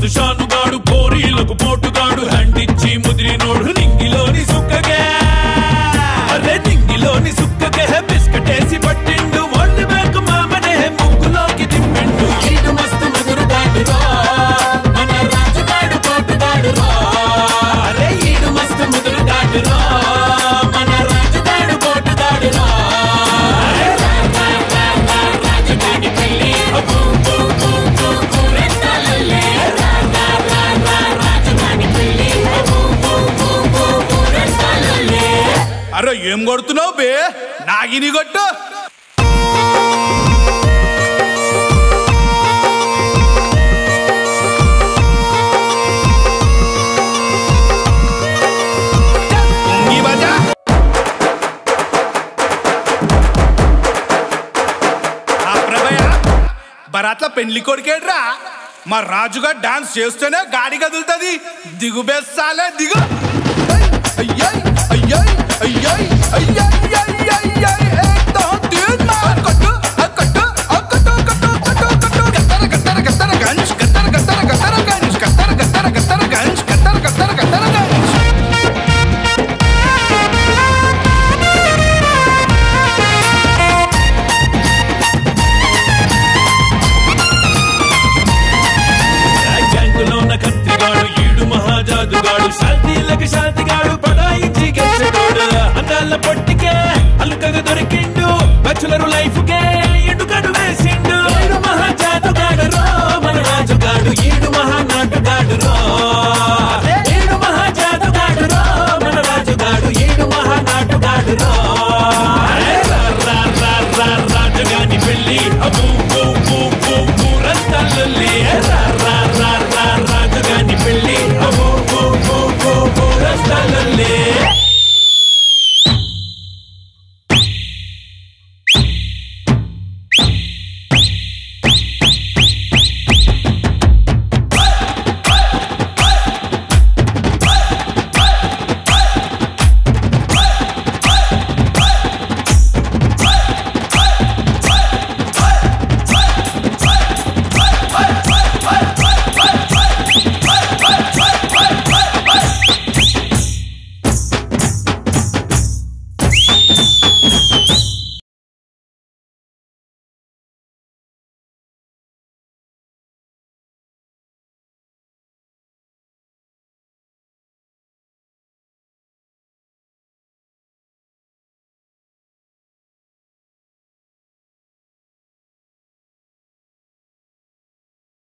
మస్తు షానుగాడు పోరీలకు పోటుగాడు హ్యాండ్ ఇచ్చి ముదిరినోడు నింగిలోని సుక్కగే అరే నింగిలోని సుక్కగే బిస్కటేసి పట్టిండు వరల్డ్ బ్యాంక్ మామనే ముగ్గులోకి తిప్పిండు ఈడు మస్తు ముదురుగాడు రా మన రాజుగాడు పోటుగాడు రా అరే ఈడు మస్తు ముదురుగాడు రా మన రాజుగాడు పోటుగాడు రా అరే రా, రా, రా, రా, రాజుగాడి పెళ్ళి అబ్బో, బో, బో, బో, బో, రెట్టాలల్లే. రా, రా, రా, రా, రాజుగాడి పెళ్ళి అబ్బో, బో, బో, బో, బో, రెట్టాలల్లే. అరే ఏం కొడుతున్నావు బే నాగిని కొట్టు ఈ బజా ఆ ప్రభయ బరాట్ల పెండ్లి కొడుకేడ్రా మా రాజుగా డాన్స్ చేస్తేనే గాడి కదులుతుంది దిగు బెస్సాలే దిగు అయ్యాయ్ అయ్యాయ్ అయ్యాయ్